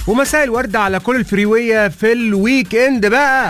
ومساء الورد على كل الفريوية في الويك اند بقى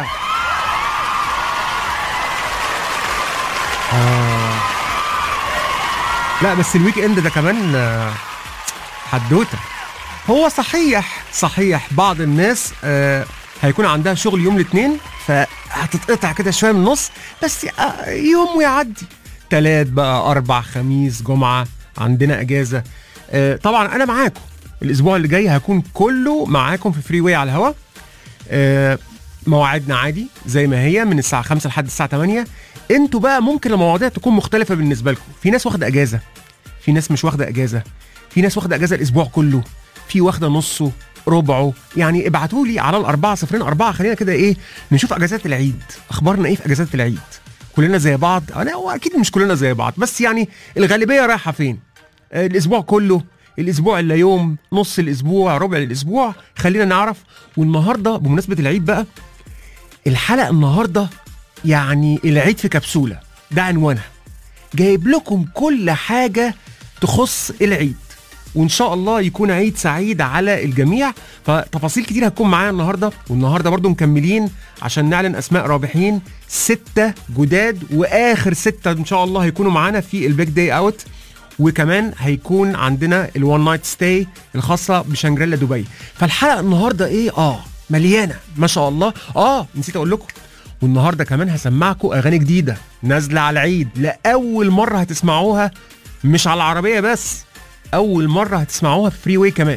آه. لا بس الويك اند ده كمان آه، حدوته هو صحيح صحيح بعض الناس آه هيكون عندها شغل يوم الاثنين فهتتقطع كده شويه من النص بس آه يوم ويعدي تلات بقى اربع خميس جمعه عندنا اجازه آه طبعا انا معاكم الاسبوع اللي جاي هكون كله معاكم في فري واي على الهوا آه مواعيدنا عادي زي ما هي من الساعه 5 لحد الساعه 8 انتوا بقى ممكن المواضيع تكون مختلفه بالنسبه لكم في ناس واخده اجازه في ناس مش واخده اجازه في ناس واخده اجازه الاسبوع كله في واخده نصه ربعه يعني ابعتوا لي على الأربعة صفرين أربعة خلينا كده إيه نشوف أجازات العيد أخبارنا إيه في أجازات العيد كلنا زي بعض أنا هو أكيد مش كلنا زي بعض بس يعني الغالبية رايحة فين آه، الأسبوع كله الأسبوع إلا يوم نص الأسبوع ربع الأسبوع خلينا نعرف والنهاردة بمناسبة العيد بقى الحلقة النهاردة يعني العيد في كبسولة ده عنوانها جايب لكم كل حاجة تخص العيد وان شاء الله يكون عيد سعيد على الجميع فتفاصيل كتير هتكون معايا النهارده والنهارده برضو مكملين عشان نعلن اسماء رابحين ستة جداد واخر ستة ان شاء الله هيكونوا معانا في البيج داي اوت وكمان هيكون عندنا الوان نايت ستاي الخاصه بشانجريلا دبي فالحلقه النهارده ايه اه مليانه ما شاء الله اه نسيت اقول لكم والنهارده كمان هسمعكم اغاني جديده نازله على العيد لاول مره هتسمعوها مش على العربيه بس اول مره هتسمعوها في فري واي كمان